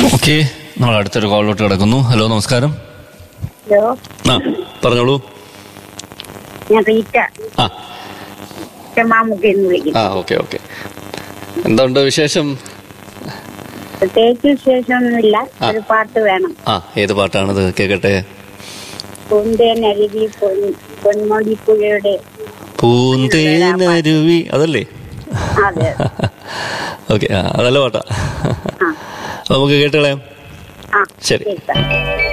Okay നമ്മൾ അടുത്തൊരു കോളിലോട്ട് കിടക്കുന്നു ഹലോ നമസ്കാരം ഹലോ ആ പറഞ്ഞോളൂ ഞാൻ റീറ്റ ആ മാമുക്ക് എന്ന് വിളിക്കുന്നു ആ ഓക്കെ ഓക്കെ എന്തുണ്ട് വിശേഷം പ്രത്യേകിച്ച് വിശേഷമൊന്നുമില്ല ആ. ഒരു പാട്ട് വേണം ആ ഏത് പാട്ടാണത് കേക്കട്ടെ പൂന്തേനരുവി പൊൻ പൊന്മുടിപ്പുഴയുടെ പൂന്തേനരുവി അതല്ലേ അതെ ഓക്കെ ആ അതല്ല പാട്ടാ ആ നമുക്ക് കേട്ടുകളയാം ആ ശരി. കേൾക്കാം